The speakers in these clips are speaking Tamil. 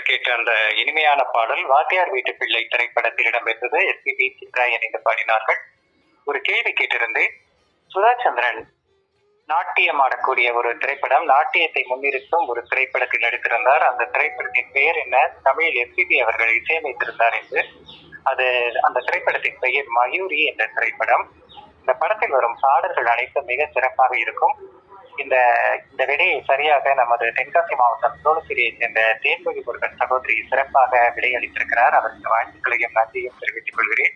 கேட்ட அந்த இனிமையான பாடல் வாத்தியார் வீட்டு பிள்ளை திரைப்படத்தில் இடம்பெற்றது எஸ்பிபி சித்ரா இணைந்து பாடினார்கள் ஒரு கேள்வி கேட்டிருந்தேன் சுதா சந்திரன் நாட்டியம் ஆடக்கூடிய ஒரு திரைப்படம் நாட்டியத்தை முன்னிறுத்தும் ஒரு திரைப்படத்தில் நடித்திருந்தார் அந்த திரைப்படத்தின் பெயர் என்ன தமிழில் எஸ்பிபி அவர்கள் இசையமைத்திருந்தார் என்று அது அந்த திரைப்படத்தின் பெயர் மயூரி என்ற திரைப்படம் இந்த படத்தில் வரும் பாடல்கள் அனைத்தும் மிக சிறப்பாக இருக்கும் இந்த இந்த விடையை சரியாக நமது தென்காசி மாவட்டம் சோழசிரியை சேர்ந்த தேன்மொழி முருகன் சகோதரி சிறப்பாக விடையளித்திருக்கிறார் அவருக்கு வாழ்த்துக்களையும் நன்றியும் தெரிவித்துக் கொள்கிறேன்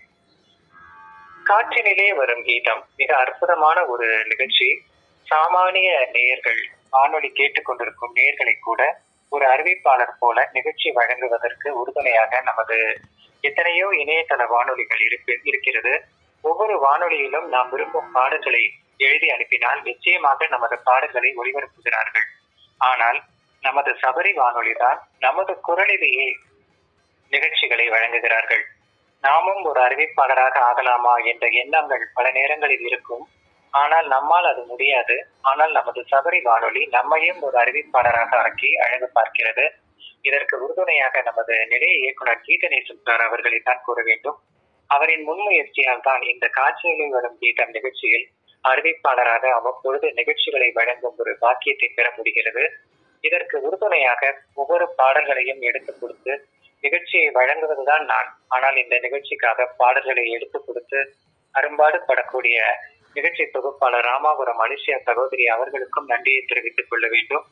காற்றினிலே வரும் கீதம் மிக அற்புதமான ஒரு நிகழ்ச்சி சாமானிய நேயர்கள் வானொலி கேட்டுக்கொண்டிருக்கும் நேயர்களை கூட ஒரு அறிவிப்பாளர் போல நிகழ்ச்சி வழங்குவதற்கு உறுதுணையாக நமது எத்தனையோ இணையதள வானொலிகள் இருக்கு இருக்கிறது ஒவ்வொரு வானொலியிலும் நாம் விரும்பும் பாடல்களை எழுதி அனுப்பினால் நிச்சயமாக நமது பாடல்களை ஒளிபரப்புகிறார்கள் ஆனால் நமது சபரி வானொலி தான் நமது குரலிலேயே நிகழ்ச்சிகளை வழங்குகிறார்கள் நாமும் ஒரு அறிவிப்பாளராக ஆகலாமா என்ற எண்ணங்கள் பல நேரங்களில் இருக்கும் ஆனால் நம்மால் அது முடியாது ஆனால் நமது சபரி வானொலி நம்மையும் ஒரு அறிவிப்பாளராக ஆக்கி அழகு பார்க்கிறது இதற்கு உறுதுணையாக நமது நிலைய இயக்குனர் கீதநேசன் சார் அவர்களை தான் கூற வேண்டும் அவரின் முன்முயற்சியால் தான் இந்த காட்சிகளில் வரும் கீதம் நிகழ்ச்சியில் அறிவிப்பாளராக அவ்வப்பொழுது நிகழ்ச்சிகளை வழங்கும் ஒரு பாக்கியத்தை பெற முடிகிறது இதற்கு உறுதுணையாக ஒவ்வொரு பாடல்களையும் எடுத்து கொடுத்து நிகழ்ச்சியை வழங்குவதுதான் நான் ஆனால் இந்த நிகழ்ச்சிக்காக பாடல்களை எடுத்து கொடுத்து அரும்பாடு படக்கூடிய நிகழ்ச்சி தொகுப்பாளர் ராமாபுரம் அலிசியா சகோதரி அவர்களுக்கும் நன்றியை தெரிவித்துக் கொள்ள வேண்டும்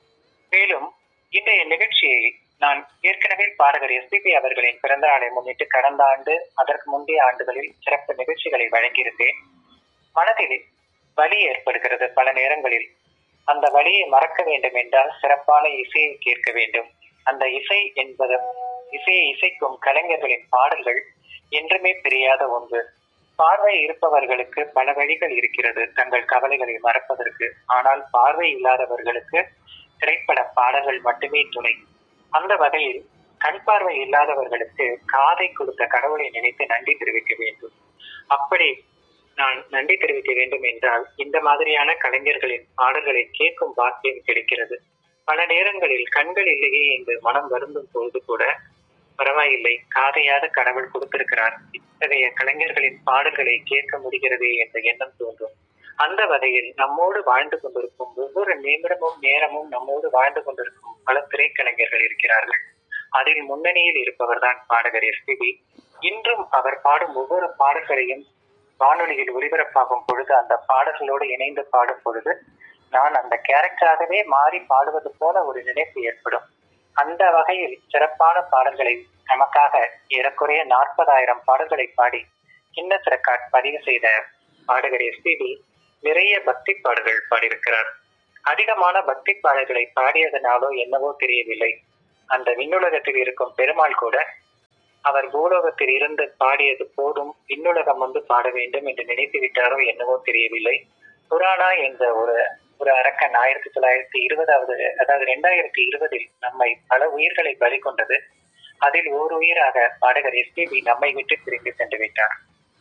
மேலும் இன்றைய நிகழ்ச்சியை நான் ஏற்கனவே பாடகர் எஸ்பிபி அவர்களின் பிறந்த நாளை முன்னிட்டு கடந்த ஆண்டு அதற்கு முந்தைய ஆண்டுகளில் சிறப்பு நிகழ்ச்சிகளை வழங்கியிருந்தேன் மனதில் வலி ஏற்படுகிறது பல நேரங்களில் அந்த வலியை மறக்க வேண்டும் என்றால் சிறப்பான இசையை கேட்க வேண்டும் அந்த இசை என்பது இசையை இசைக்கும் கலைஞர்களின் பாடல்கள் என்றுமே பிரியாத ஒன்று பார்வை இருப்பவர்களுக்கு பல வழிகள் இருக்கிறது தங்கள் கவலைகளை மறப்பதற்கு ஆனால் பார்வை இல்லாதவர்களுக்கு திரைப்பட பாடல்கள் மட்டுமே துணை அந்த வகையில் கண் பார்வை இல்லாதவர்களுக்கு காதை கொடுத்த கடவுளை நினைத்து நன்றி தெரிவிக்க வேண்டும் அப்படி நான் நன்றி தெரிவிக்க வேண்டும் என்றால் இந்த மாதிரியான கலைஞர்களின் பாடல்களை கேட்கும் பாக்கியம் கிடைக்கிறது பல நேரங்களில் கண்கள் இல்லையே என்று மனம் வருந்தும் பொழுது கூட பரவாயில்லை காதையாத கடவுள் கொடுத்திருக்கிறார் இத்தகைய கலைஞர்களின் பாடல்களை கேட்க முடிகிறதே என்ற எண்ணம் தோன்றும் அந்த வகையில் நம்மோடு வாழ்ந்து கொண்டிருக்கும் ஒவ்வொரு நிமிடமும் நேரமும் நம்மோடு வாழ்ந்து கொண்டிருக்கும் பல திரைக்கலைஞர்கள் இருக்கிறார்கள் அதில் முன்னணியில் இருப்பவர்தான் பாடகர் எஸ்பிபி இன்றும் அவர் பாடும் ஒவ்வொரு பாடல்களையும் வானொலியில் ஒலிபரப்பாகும் பொழுது அந்த பாடல்களோடு இணைந்து பாடும் பொழுது நான் அந்த கேரக்டராகவே மாறி பாடுவது போல ஒரு நினைப்பு ஏற்படும் அந்த வகையில் சிறப்பான பாடல்களை நமக்காக ஏறக்குறைய நாற்பதாயிரம் பாடல்களை பாடி கின்னஸ் ரெக்கார்ட் பதிவு செய்த பாடகர் எஸ்பிபி நிறைய பக்தி பாடல்கள் பாடியிருக்கிறார் அதிகமான பக்தி பாடல்களை பாடியதனாலோ என்னவோ தெரியவில்லை அந்த விண்ணுலகத்தில் இருக்கும் பெருமாள் கூட அவர் பூலோகத்தில் இருந்து பாடியது போதும் விண்ணுலகம் வந்து பாட வேண்டும் என்று நினைத்து விட்டாரோ என்னவோ தெரியவில்லை புராணா என்ற ஒரு ஒரு அரக்கன் ஆயிரத்தி தொள்ளாயிரத்தி இருபதாவது அதாவது ரெண்டாயிரத்தி இருபதில் நம்மை பல உயிர்களை பலி கொண்டது அதில் ஓர் உயிராக பாடகர் எஸ்பிபி நம்மை விட்டு பிரிந்து சென்று விட்டார்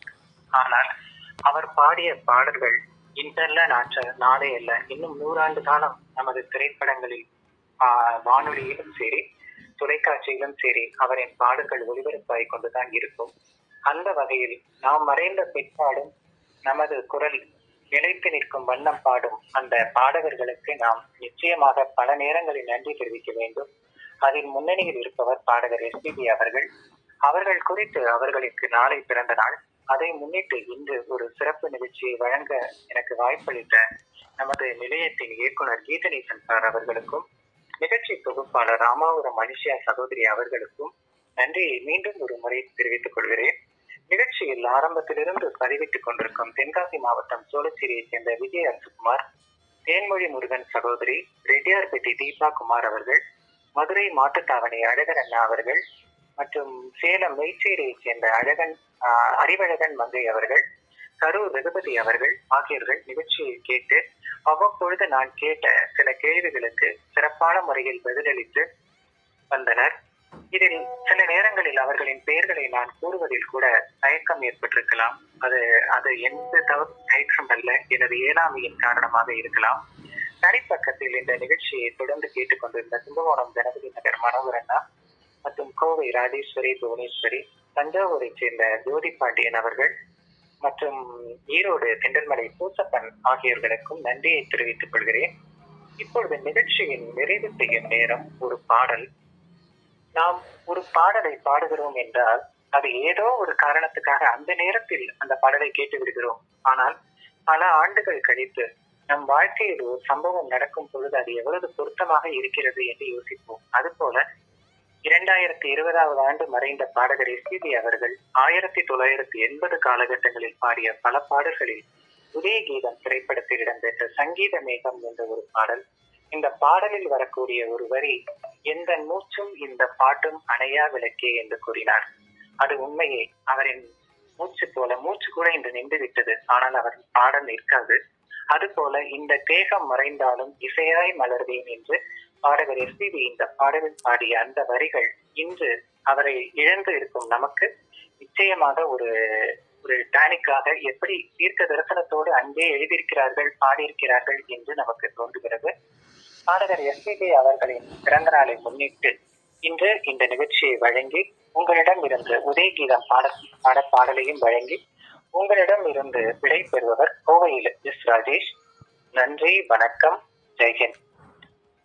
ஆனால் அவர் பாடிய பாடல்கள் இன்றல்ல நாற்ற நாளே அல்ல இன்னும் நூறாண்டு காலம் நமது திரைப்படங்களில் ஆஹ் வானொலியிலும் சரி தொலைக்காட்சியிலும் சரி அவரின் பாடல்கள் ஒளிபரப்பாய் கொண்டுதான் இருக்கும் அந்த வகையில் நாம் மறைந்த பிற்பாடும் நமது குரல் நிலைத்து நிற்கும் வண்ணம் பாடும் அந்த பாடகர்களுக்கு நாம் நிச்சயமாக பல நேரங்களில் நன்றி தெரிவிக்க வேண்டும் அதில் முன்னணியில் இருப்பவர் பாடகர் எஸ்பிபி அவர்கள் அவர்கள் குறித்து அவர்களுக்கு நாளை பிறந்த நாள் அதை முன்னிட்டு இன்று ஒரு சிறப்பு நிகழ்ச்சியை வழங்க எனக்கு வாய்ப்பளித்த நமது நிலையத்தின் இயக்குனர் கீதநேசன் சார் அவர்களுக்கும் நிகழ்ச்சி தொகுப்பாளர் ராமாபுரம் மனுஷியா சகோதரி அவர்களுக்கும் நன்றியை மீண்டும் ஒரு முறை தெரிவித்துக் கொள்கிறேன் நிகழ்ச்சியில் ஆரம்பத்திலிருந்து பதிவிட்டுக் கொண்டிருக்கும் தென்காசி மாவட்டம் சோழச்சேரியை சேர்ந்த விஜய் அரசுகுமார் தேன்மொழி முருகன் சகோதரி ரெட்டியார்பேட்டை தீபா குமார் அவர்கள் மதுரை மாட்டுத்தாவணி அழகர் அண்ணா அவர்கள் மற்றும் சேலம் மெய்ச்சேரியை சேர்ந்த அழகன் ஆஹ் அறிவழகன் மங்கை அவர்கள் கரூர் ரகுபதி அவர்கள் ஆகியோர்கள் நிகழ்ச்சியை கேட்டு அவ்வப்பொழுது நான் கேட்ட சில கேள்விகளுக்கு சிறப்பான முறையில் பதிலளித்து வந்தனர் இதில் சில நேரங்களில் அவர்களின் பெயர்களை நான் கூறுவதில் கூட தயக்கம் ஏற்பட்டிருக்கலாம் அது அது எந்த தவறு தயக்கம் அல்ல எனது இயலாமையின் காரணமாக இருக்கலாம் தனிப்பக்கத்தில் இந்த நிகழ்ச்சியை தொடர்ந்து கேட்டுக்கொண்டிருந்த கும்பகோணம் கணபதி நகர் மனோகரண்ணா மற்றும் கோவை ராஜேஸ்வரி புவனேஸ்வரி தஞ்சாவூரைச் சேர்ந்த ஜோதி பாண்டியன் அவர்கள் மற்றும் ஈரோடு திண்டல்மலை பூசப்பன் ஆகியோர்களுக்கும் நன்றியை தெரிவித்துக் கொள்கிறேன் இப்பொழுது நிகழ்ச்சியின் நிறைவு செய்யும் நேரம் ஒரு பாடல் நாம் ஒரு பாடலை பாடுகிறோம் என்றால் அது ஏதோ ஒரு காரணத்துக்காக அந்த நேரத்தில் அந்த பாடலை கேட்டு விடுகிறோம் ஆனால் பல ஆண்டுகள் கழித்து நம் வாழ்க்கையில் ஒரு சம்பவம் நடக்கும் பொழுது அது எவ்வளவு பொருத்தமாக இருக்கிறது என்று யோசிப்போம் அதுபோல இரண்டாயிரத்தி இருபதாவது ஆண்டு மறைந்த பாடகர் எஸ்பிபி அவர்கள் ஆயிரத்தி தொள்ளாயிரத்தி எண்பது காலகட்டங்களில் பாடிய பல பாடல்களில் உதய கீதம் திரைப்படத்தில் இடம்பெற்ற சங்கீத மேகம் என்ற ஒரு பாடல் இந்த பாடலில் வரக்கூடிய ஒரு வரி எந்த மூச்சும் இந்த பாட்டும் அணையா விளக்கே என்று கூறினார் அது உண்மையே அவரின் மூச்சு போல மூச்சு கூட இன்று நின்று விட்டது ஆனால் அவர் பாடல் நிற்காது அதுபோல இந்த தேகம் மறைந்தாலும் இசையாய் மலர்வேன் என்று பாடகர் எஸ்பிபி இந்த பாடலில் பாடிய அந்த வரிகள் இன்று அவரை இழந்து இருக்கும் நமக்கு நிச்சயமாக ஒரு ஒரு டானிக்காக எப்படி தீர்க்க தரிசனத்தோடு அங்கே எழுதியிருக்கிறார்கள் பாடியிருக்கிறார்கள் என்று நமக்கு தோன்றுகிறது பாடகர் எஸ்பிபி அவர்களின் பிறந்த நாளை முன்னிட்டு இன்று இந்த நிகழ்ச்சியை வழங்கி உங்களிடம் இருந்து உதயகீதம் பாட பாட பாடலையும் வழங்கி உங்களிடம் இருந்து விடை பெறுபவர் கோவையில் எஸ் ராஜேஷ் நன்றி வணக்கம் ஜெய்ஹிந்த்